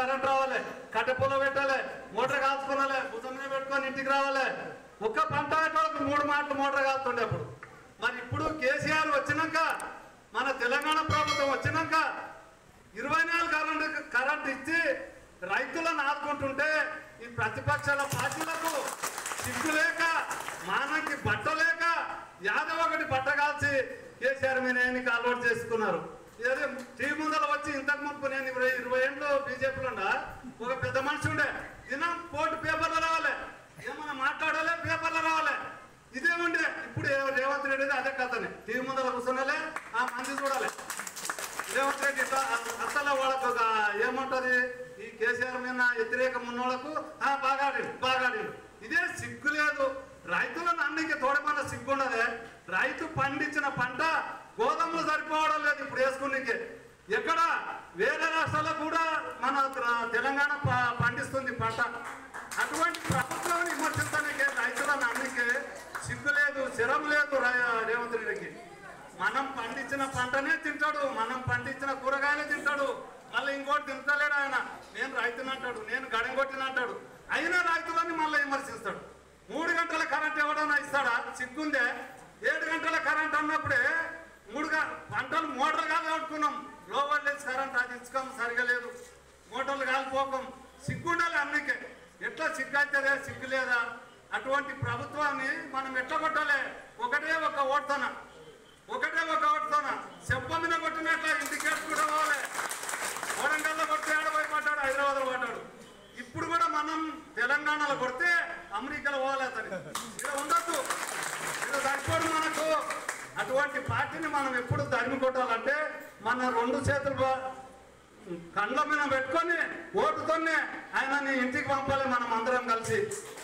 current రావాలి కట్టెపొల పెట్టాలి motor కాల్చుకోవాలి భుజం మీద పెట్టుకొని ఇంటికి రావాలి ఒక్క పంట వాళ్ళకి మూడు మాటలు మోటార్ కాలుతుండే అప్పుడు మరి ఇప్పుడు కేసీఆర్ వచ్చినాక మన తెలంగాణ ప్రభుత్వం వచ్చినాక ఇరవై నాలుగు కరెంట్ కరెంట్ ఇచ్చి రైతులను ఆదుకుంటుంటే ఈ ప్రతిపక్షాల పార్టీలకు సిగ్గు లేక మానకి బట్ట లేక యాదవ్ ఒకటి బట్ట కాల్చి కేసీఆర్ మీద ఎన్నిక అలవాటు చేసుకున్నారు ఇదే టీవీ ముందర వచ్చి ఇంతకు మునుపు నేను ఇరవై ఇరవై ఏళ్ళు బీజేపీలో ఉండా ఒక పెద్ద మనిషి ఉండే దినం పోటీ పేపర్లో రావాలి ఏమన్నా మాట్లాడాలి పేపర్లో రావాలి ఇదే ఉండే ఇప్పుడు ఏ- రేవంత్ రెడ్డి అదే కథని టీవీ ముందర కూర్చున్నాలే ఆ మంది చూడాలి రేవంత్ రెడ్డి ఇట్లా అసలు వాళ్ళకు ఒక ఏముంటది ఈ కేసీఆర్ మీద వ్యతిరేకం ఉన్న వాళ్ళకు ఆ బాగాడి బాగాడి ఇదే సిగ్గు లేదు రైతులను అన్నికి తోడమన్న సిగ్గు ఉన్నదే రైతు పండించిన పంట గోధుమలు సరిపోవడం లేదు ఇప్పుడు వేసుకునేకి ఎక్కడ వేరే రాష్ట్రాల్లో కూడా మన త్ర- తెలంగాణ ప- పండిస్తుంది పంట అటువంటి ప్రభుత్వాన్ని విమర్శించడానికి రైతులను అన్నికి సిగ్గు లేదు శరం లేదు రా- రేవంత్ రెడ్డికి మనం పండించిన పంటనే తింటాడు మనం పండించిన కూరగాయలే తింటాడు మళ్ళీ ఇంకోటి తింటలేడు ఆయన నేను రైతుని అంటాడు నేను గడంగొట్టిన అంటాడు అయినా రైతులని మళ్ళీ విమర్శిస్తాడు మూడు గంటల కరెంట్ ఎవడన్నా ఇస్తాడా సిగ్గుందే ఏడు గంటల కరెంట్ అన్నప్పుడే మూడు గ- పంటలు మోటార్ కాదు కట్టుకున్నాం లో వోల్టేజ్ కరెంట్ అది ఇచ్చుకోం సరిగా లేదు మోటార్లు కాలిపోకం సిగ్గుండాలి అన్నికే ఎట్లా సిగ్గు అవుతుందే సిగ్గు లేదా అటువంటి ప్రభుత్వాన్ని మనం ఎట్లా కొట్టాలి ఒకటే ఒక ఓటుతన ఒకటే ఒక ఓటుతన చెప్ప మీద కొట్టినట్ల ఇంటికి కూడా పోవాలి వరంగల్లో కొడితే ఆడపోయి పడ్డాడు హైదరాబాద్లో పడ్డాడు ఇప్పుడు కూడా మనం తెలంగాణలో కొడితే అమెరికాలో పోవాలి అతని ఇక్కడ ఉండొద్దు ఇక్కడ సరిపోడు మనకు అటువంటి పార్టీని మనం ఎప్పుడు తరిమి కొట్టాలంటే మన రెండు చేతులు బా- కండ్ల మీద పెట్టుకొని ఓటుతోనే ఆయనని ఇంటికి పంపాలి మనం అందరం కలిసి